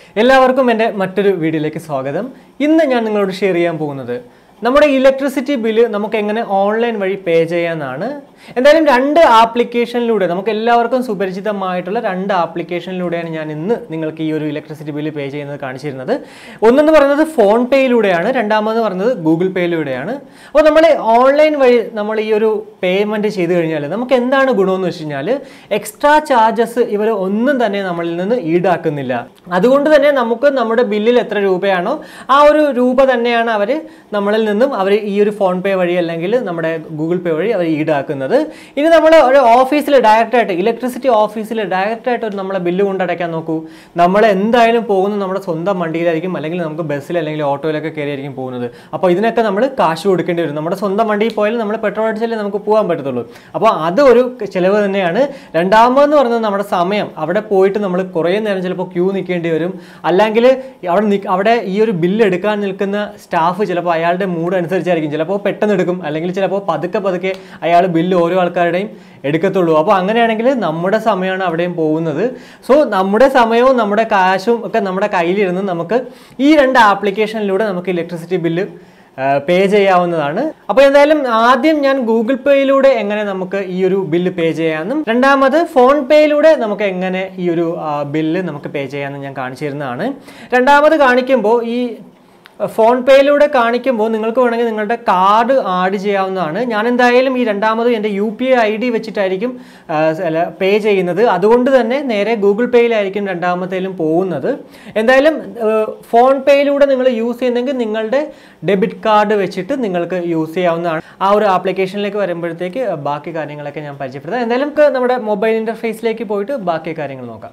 എല്ലാവർക്കും എൻ്റെ മറ്റൊരു വീഡിയോയിലേക്ക് സ്വാഗതം ഇന്ന് ഞാൻ നിങ്ങളോട് ഷെയർ ചെയ്യാൻ പോകുന്നത് നമ്മുടെ ഇലക്ട്രിസിറ്റി ബില്ല് നമുക്ക് എങ്ങനെ ഓൺലൈൻ വഴി പേ ചെയ്യാമെന്നാണ് എന്തായാലും രണ്ട് ആപ്ലിക്കേഷനിലൂടെ നമുക്ക് എല്ലാവർക്കും സുപരിചിതമായിട്ടുള്ള രണ്ട് ആപ്ലിക്കേഷനിലൂടെയാണ് ഞാൻ ഇന്ന് നിങ്ങൾക്ക് ഈ ഒരു ഇലക്ട്രിസിറ്റി ബില്ല് പേ ചെയ്യുന്നത് കാണിച്ചിരുന്നത് ഒന്നെന്ന് പറയുന്നത് ഫോൺ പേയിലൂടെയാണ് രണ്ടാമത് പറയുന്നത് ഗൂഗിൾ പേയിലൂടെയാണ് അപ്പോൾ നമ്മൾ ഓൺലൈൻ വഴി നമ്മൾ ഈ ഒരു പേയ്മെൻറ്റ് ചെയ്ത് കഴിഞ്ഞാൽ നമുക്ക് എന്താണ് ഗുണമെന്ന് വെച്ച് കഴിഞ്ഞാൽ എക്സ്ട്രാ ചാർജസ് ഇവർ ഒന്നും തന്നെ നമ്മളിൽ നിന്ന് ഈടാക്കുന്നില്ല അതുകൊണ്ട് തന്നെ നമുക്ക് നമ്മുടെ ബില്ലിൽ എത്ര രൂപയാണോ ആ ഒരു രൂപ തന്നെയാണ് അവർ നമ്മളിൽ നിന്നും അവർ ഈ ഒരു ഫോൺ പേ വഴി അല്ലെങ്കിൽ നമ്മുടെ ഗൂഗിൾ പേ വഴി അവർ ഈടാക്കുന്നത് ഇനി നമ്മൾ ഒരു ഓഫീസിൽ ഡയറക്റ്റായിട്ട് ഇലക്ട്രിസിറ്റി ഓഫീസിൽ ഡയറക്റ്റായിട്ട് ഒരു നമ്മളെ ബില്ല് കൊണ്ടടയ്ക്കാൻ നോക്കൂ നമ്മൾ എന്തായാലും പോകുന്നത് നമ്മുടെ സ്വന്തം വണ്ടിയിലായിരിക്കും അല്ലെങ്കിൽ നമുക്ക് ബസ്സിൽ അല്ലെങ്കിൽ ഓട്ടോയിലൊക്കെ കയറിയായിരിക്കും പോകുന്നത് അപ്പോൾ ഇതിനൊക്കെ നമ്മൾ കാശ് കൊടുക്കേണ്ടി വരും നമ്മുടെ സ്വന്തം വണ്ടിയിൽ പോയാലും നമ്മൾ പെട്രോൾ അടിച്ചാലേ നമുക്ക് പോകാൻ പറ്റത്തുള്ളൂ അപ്പോൾ അത് ഒരു ചിലവ് തന്നെയാണ് രണ്ടാമതെന്ന് പറയുന്നത് നമ്മുടെ സമയം അവിടെ പോയിട്ട് നമ്മൾ കുറേ നേരം ചിലപ്പോൾ ക്യൂ നിൽക്കേണ്ടി വരും അല്ലെങ്കിൽ അവിടെ നിക്ക് അവിടെ ഈ ഒരു ബില്ല് എടുക്കാൻ നിൽക്കുന്ന സ്റ്റാഫ് ചിലപ്പോൾ അയാളുടെ മൂഡ് അനുസരിച്ചായിരിക്കും ചിലപ്പോൾ പെട്ടെന്ന് എടുക്കും അല്ലെങ്കിൽ ചിലപ്പോൾ പതുക്കെ പതുക്കെ അയാൾ ബില്ല് ഓരോ ആൾക്കാരുടെയും എടുക്കത്തുള്ളൂ അപ്പോൾ അങ്ങനെയാണെങ്കിൽ നമ്മുടെ സമയമാണ് അവിടെയും പോകുന്നത് സോ നമ്മുടെ സമയവും നമ്മുടെ കാശും ഒക്കെ നമ്മുടെ കയ്യിലിരുന്ന് നമുക്ക് ഈ രണ്ട് ആപ്ലിക്കേഷനിലൂടെ നമുക്ക് ഇലക്ട്രിസിറ്റി ബില്ല് പേ ചെയ്യാവുന്നതാണ് അപ്പോൾ എന്തായാലും ആദ്യം ഞാൻ ഗൂഗിൾ പേയിലൂടെ എങ്ങനെ നമുക്ക് ഈ ഒരു ബില്ല് പേ ചെയ്യാമെന്നും രണ്ടാമത് ഫോൺ പേയിലൂടെ നമുക്ക് എങ്ങനെ ഈ ഒരു ബില്ല് നമുക്ക് പേ ചെയ്യാമെന്നും ഞാൻ കാണിച്ചു തരുന്നതാണ് രണ്ടാമത് കാണിക്കുമ്പോൾ ഈ ഫോൺ പേയിലൂടെ കാണിക്കുമ്പോൾ നിങ്ങൾക്ക് വേണമെങ്കിൽ നിങ്ങളുടെ കാർഡ് ആഡ് ചെയ്യാവുന്നതാണ് ഞാൻ എന്തായാലും ഈ രണ്ടാമത് എൻ്റെ U P I I D വെച്ചിട്ടായിരിക്കും പേ ചെയ്യുന്നത് അതുകൊണ്ട് തന്നെ നേരെ ഗൂഗിൾ പേയിലായിരിക്കും രണ്ടാമത്തേലും പോകുന്നത് എന്തായാലും ഫോൺ പേയിലൂടെ നിങ്ങൾ യൂസ് ചെയ്യുന്നെങ്കിൽ നിങ്ങളുടെ ഡെബിറ്റ് കാർഡ് വെച്ചിട്ട് നിങ്ങൾക്ക് യൂസ് ചെയ്യാവുന്നതാണ് ആ ഒരു ആപ്ലിക്കേഷനിലേക്ക് വരുമ്പോഴത്തേക്ക് ബാക്കി കാര്യങ്ങളൊക്കെ ഞാൻ പരിചയപ്പെടുത്താം എന്തായാലും നമുക്ക് നമ്മുടെ മൊബൈൽ ഇൻ്റർഫേസിലേക്ക് പോയിട്ട് ബാക്കി കാര്യങ്ങൾ നോക്കാം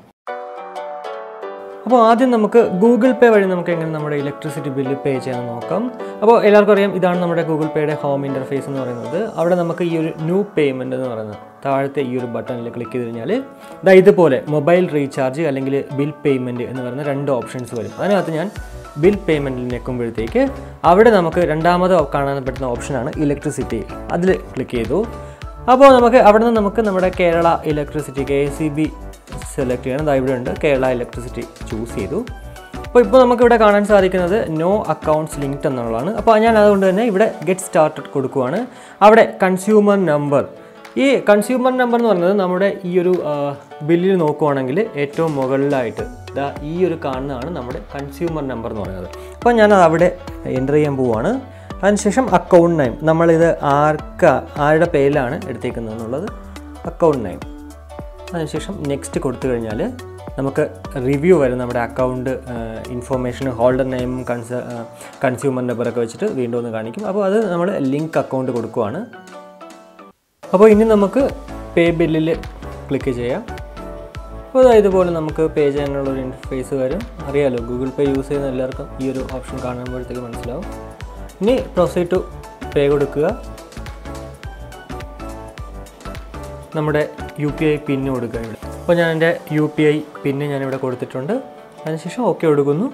അപ്പോൾ ആദ്യം നമുക്ക് ഗൂഗിൾ പേ വഴി നമുക്ക് എങ്ങനെ നമ്മുടെ ഇലക്ട്രിസിറ്റി ബില്ല് പേ ചെയ്യാൻ നോക്കാം അപ്പോൾ എല്ലാവർക്കും അറിയാം ഇതാണ് നമ്മുടെ ഗൂഗിൾ പേയുടെ ഹോം ഇൻ്റർഫേസ് എന്ന് പറയുന്നത് അവിടെ നമുക്ക് ഈ ഒരു ന്യൂ പേയ്മെൻറ്റ് എന്ന് പറയുന്നത് താഴത്തെ ഈ ഒരു ബട്ടണിൽ ക്ലിക്ക് ചെയ്ത് കഴിഞ്ഞാൽ ഇതാ ഇതുപോലെ മൊബൈൽ റീചാർജ് അല്ലെങ്കിൽ ബിൽ പേയ്മെൻറ്റ് എന്ന് പറയുന്ന രണ്ട് ഓപ്ഷൻസ് വരും അതിനകത്ത് ഞാൻ ബിൽ പേയ്മെൻറ്റിൽ ഞെക്കുമ്പോഴത്തേക്ക് അവിടെ നമുക്ക് രണ്ടാമത് കാണാൻ പറ്റുന്ന ഓപ്ഷനാണ് ഇലക്ട്രിസിറ്റി അതിൽ ക്ലിക്ക് ചെയ്തു അപ്പോൾ നമുക്ക് അവിടെ നിന്ന് നമുക്ക് നമ്മുടെ Kerala electricity K S C B select ചെയ്യണം അതായത് ഇവിടെ ഉണ്ട് കേരള ഇലക്ട്രിസിറ്റി ചൂസ് ചെയ്തു അപ്പോൾ ഇപ്പോൾ നമുക്കിവിടെ കാണാൻ സാധിക്കുന്നത് നോ അക്കൗണ്ട്സ് ലിങ്ക്ഡ് എന്നുള്ളതാണ് അപ്പോൾ ഞാൻ അതുകൊണ്ട് തന്നെ ഇവിടെ ഗെറ്റ് സ്റ്റാർട്ടഡ് കൊടുക്കുവാണ് അവിടെ കൺസ്യൂമർ നമ്പർ ഈ കൺസ്യൂമർ നമ്പർ എന്ന് പറയുന്നത് നമ്മുടെ ഈ ഒരു ബില്ലിൽ നോക്കുവാണെങ്കിൽ ഏറ്റവും മുകളിലായിട്ട് ഇതാ ഈ ഒരു കാണുന്നതാണ് നമ്മുടെ കൺസ്യൂമർ നമ്പർ എന്ന് പറയുന്നത് അപ്പോൾ ഞാൻ അവിടെ എൻ്റർ ചെയ്യാൻ പോവുകയാണ് അതിനുശേഷം അക്കൗണ്ട് നെയിം നമ്മളിത് ആർക്ക ആരുടെ പേരിലാണ് എടുത്തേക്കുന്നത് എന്നുള്ളത് അക്കൗണ്ട് നെയിം അതിനുശേഷം നെക്സ്റ്റ് കൊടുത്തു കഴിഞ്ഞാൽ നമുക്ക് റിവ്യൂ വരും നമ്മുടെ അക്കൗണ്ട് ഇൻഫോർമേഷൻ ഹോൾഡർ നെയിമും കൺസ കൺസ്യൂമർ നമ്പറൊക്കെ വെച്ചിട്ട് വീണ്ടും ഒന്ന് കാണിക്കും അപ്പോൾ അത് നമ്മൾ ലിങ്ക് അക്കൗണ്ട് കൊടുക്കുവാണ് അപ്പോൾ ഇനി നമുക്ക് പേ ബില്ലിൽ ക്ലിക്ക് ചെയ്യാം അപ്പോൾ അതായത് ഇതുപോലെ നമുക്ക് പേ ചെയ്യാനുള്ള ഒരു ഇൻ്റർഫേസ് വരും അറിയാലോ ഗൂഗിൾ പേ യൂസ് ചെയ്യുന്ന എല്ലാവർക്കും ഈ ഒരു ഓപ്ഷൻ കാണുമ്പോഴത്തേക്ക് മനസ്സിലാവും ഇനി പ്രൊസീഡ് ടു പേ കൊടുക്കുക നമ്മുടെ യു പി ഐ പിന്ന് കൊടുക്കുക ഇവിടെ അപ്പോൾ ഞാൻ എൻ്റെ യു പി ഐ പിന്ന് ഞാനിവിടെ കൊടുത്തിട്ടുണ്ട് അതിനുശേഷം ഓക്കെ കൊടുക്കുന്നു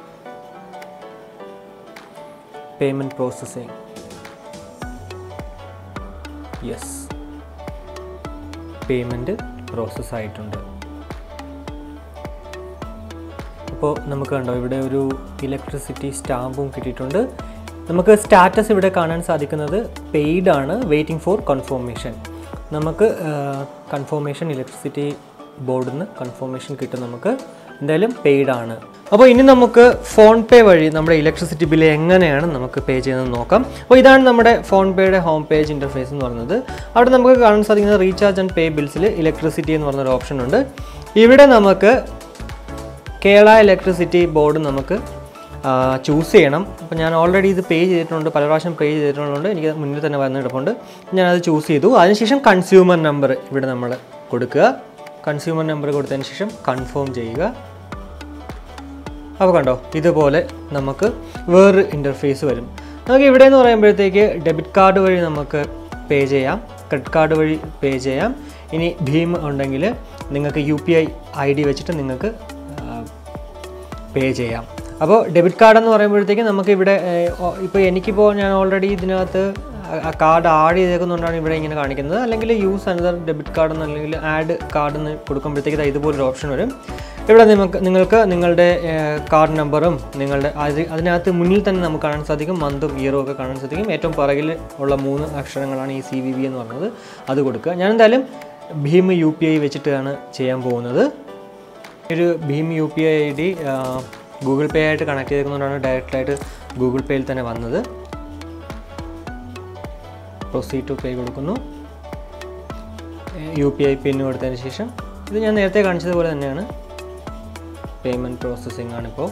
payment processing yes payment process ആയിട്ടുണ്ട് അപ്പോൾ നമുക്ക് കണ്ടോ ഇവിടെ ഒരു ഇലക്ട്രിസിറ്റി സ്റ്റാമ്പും കിട്ടിയിട്ടുണ്ട് നമുക്ക് സ്റ്റാറ്റസ് ഇവിടെ കാണാൻ സാധിക്കുന്നത് പെയ്ഡ് ആണ് വെയിറ്റിംഗ് ഫോർ കൺഫോർമേഷൻ നമുക്ക് കൺഫോർമേഷൻ ഇലക്ട്രിസിറ്റി ബോർഡിൽ നിന്ന് കൺഫോർമേഷൻ കിട്ടും നമുക്ക് എന്തായാലും പെയ്ഡ് ആണ് അപ്പോൾ ഇനി നമുക്ക് ഫോൺ പേ വഴി നമ്മുടെ ഇലക്ട്രിസിറ്റി ബില്ല് എങ്ങനെയാണ് നമുക്ക് പേ ചെയ്യുന്നത് നോക്കാം അപ്പോൾ ഇതാണ് നമ്മുടെ ഫോൺ പേയുടെ ഹോം പേജ് ഇൻ്റർഫേസ് എന്ന് പറയുന്നത് അവിടെ നമുക്ക് കാണാൻ സാധിക്കുന്നത് റീചാർജ് ആൻഡ് പേ ബിൽസിൽ ഇലക്ട്രിസിറ്റി എന്ന് പറഞ്ഞൊരു ഓപ്ഷൻ ഉണ്ട് ഇവിടെ നമുക്ക് കേരള ഇലക്ട്രിസിറ്റി ബോർഡ് നമുക്ക് ചൂസ് ചെയ്യണം അപ്പോൾ ഞാൻ ഓൾറെഡി ഇത് പേ ചെയ്തിട്ടുണ്ട് പല പ്രാവശ്യം പേ ചെയ്തിട്ടുള്ളതുകൊണ്ട് എനിക്ക് മുന്നിൽ തന്നെ വന്ന് കിടപ്പുണ്ട് ഞാനത് ചൂസ് ചെയ്തു അതിനുശേഷം കൺസ്യൂമർ നമ്പർ ഇവിടെ നമ്മൾ കൊടുക്കുക കൺസ്യൂമർ നമ്പർ കൊടുത്തതിന് ശേഷം കൺഫേം ചെയ്യുക അപ്പോൾ കണ്ടോ ഇതുപോലെ നമുക്ക് വേറൊരു ഇൻ്റർഫേസ് വരും നമുക്ക് ഇവിടെ എന്ന് പറയുമ്പോഴത്തേക്ക് ഡെബിറ്റ് കാർഡ് വഴി നമുക്ക് പേ ചെയ്യാം ക്രെഡിറ്റ് കാർഡ് വഴി പേ ചെയ്യാം ഇനി ഭീം ഉണ്ടെങ്കിൽ നിങ്ങൾക്ക് U P I I D വെച്ചിട്ട് നിങ്ങൾക്ക് പേ ചെയ്യാം അപ്പോൾ ഡെബിറ്റ് കാർഡ് എന്ന് പറയുമ്പോഴത്തേക്ക് നമുക്ക് ഇവിടെ ഇപ്പോൾ എനിക്കിപ്പോൾ ഞാൻ ഓൾറെഡി ഇതിനകത്ത് കാർഡ് ആഡ് ചെയ്തേക്കുന്നതുകൊണ്ടാണ് ഇവിടെ ഇങ്ങനെ കാണിക്കുന്നത് അല്ലെങ്കിൽ യൂസ് അനദർ ഡെബിറ്റ് കാർഡ് എന്ന് അല്ലെങ്കിൽ ആഡ് കാർഡ് എന്ന് കൊടുക്കുമ്പോഴത്തേക്ക് ദാ ഇതുപോലൊരു ഓപ്ഷൻ വരും ഇവിടെ നിങ്ങൾക്ക് നിങ്ങൾക്ക് നിങ്ങളുടെ കാർഡ് നമ്പറും നിങ്ങളുടെ അത് അതിനകത്ത് മുന്നിൽ തന്നെ നമുക്ക് കാണാൻ സാധിക്കും മന്തും ഇയറും ഒക്കെ കാണാൻ സാധിക്കും ഏറ്റവും പുറകിൽ ഉള്ള മൂന്ന് അക്ഷരങ്ങളാണ് ഈ സി വി ബി എന്ന് പറയുന്നത് അത് കൊടുക്കുക ഞാൻ എന്തായാലും ഭീം യു പി ഐ വെച്ചിട്ടാണ് ചെയ്യാൻ പോകുന്നത് ഒരു ഭീം U P I I D Google pay ആയിട്ട് കണക്ട് ചെയ്തിരിക്കുന്നതുകൊണ്ടാണ് ഡയറക്റ്റായിട്ട് ഗൂഗിൾ പേയിൽ തന്നെ വന്നത് പ്രൊസീഡ് ടു പേ കൊടുക്കുന്നു യു പി ഐ പിൻ കൊടുത്തതിന് ശേഷം ഇത് ഞാൻ നേരത്തെ കാണിച്ചതുപോലെ തന്നെയാണ് പേയ്മെൻറ്റ് പ്രോസസ്സിംഗ് ആണിപ്പോൾ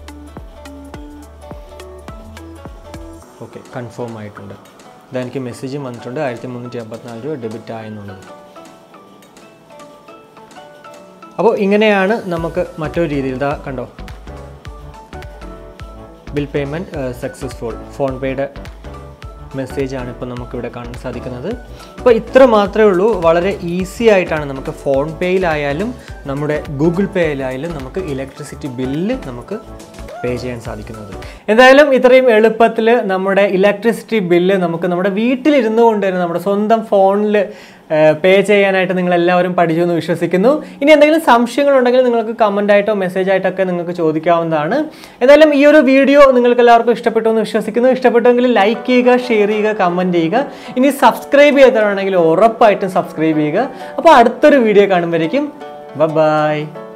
ഓക്കെ കൺഫേം ആയിട്ടുണ്ട് ഇതാ എനിക്ക് മെസ്സേജും വന്നിട്ടുണ്ട് ആയിരത്തി മുന്നൂറ്റി അമ്പത്തിനാല് രൂപ ഡെബിറ്റ് ആയെന്നുള്ളത് അപ്പോൾ ഇങ്ങനെയാണ് നമുക്ക് മറ്റൊരു രീതിയിൽ ഇതാ കണ്ടോ ബിൽ പേയ്മെൻറ്റ് സക്സസ്ഫുൾ ഫോൺ പേയുടെ മെസ്സേജാണ് ഇപ്പോൾ നമുക്കിവിടെ കാണാൻ സാധിക്കുന്നത് അപ്പോൾ ഇത്ര മാത്രമേ ഉള്ളൂ വളരെ ഈസി ആയിട്ടാണ് നമുക്ക് ഫോൺ പേയിലായാലും നമ്മുടെ ഗൂഗിൾ പേയിലായാലും നമുക്ക് ഇലക്ട്രിസിറ്റി ബില്ല് നമുക്ക് പേ ചെയ്യാൻ സാധിക്കുന്നത് എന്തായാലും ഇത്രയും എളുപ്പത്തിൽ നമ്മുടെ ഇലക്ട്രിസിറ്റി ബില്ല് നമുക്ക് നമ്മുടെ വീട്ടിലിരുന്നു കൊണ്ട് തന്നെ നമ്മുടെ സ്വന്തം ഫോണിൽ പേ ചെയ്യാനായിട്ട് നിങ്ങൾ എല്ലാവരും പഠിച്ചു എന്ന് വിശ്വസിക്കുന്നു ഇനി എന്തെങ്കിലും സംശയങ്ങളുണ്ടെങ്കിൽ നിങ്ങൾക്ക് കമൻ്റ് ആയിട്ടോ മെസ്സേജ് ആയിട്ടൊക്കെ നിങ്ങൾക്ക് ചോദിക്കാവുന്നതാണ് എന്തായാലും ഈ ഒരു വീഡിയോ നിങ്ങൾക്ക് എല്ലാവർക്കും ഇഷ്ടപ്പെട്ടു എന്ന് വിശ്വസിക്കുന്നു ഇഷ്ടപ്പെട്ടുവെങ്കിൽ ലൈക്ക് ചെയ്യുക ഷെയർ ചെയ്യുക കമൻറ്റ് ചെയ്യുക ഇനി സബ്സ്ക്രൈബ് ചെയ്തതാണെങ്കിൽ ഉറപ്പായിട്ടും സബ്സ്ക്രൈബ് ചെയ്യുക അപ്പോൾ അടുത്തൊരു വീഡിയോ കാണുമ്പോഴേക്കും ബൈ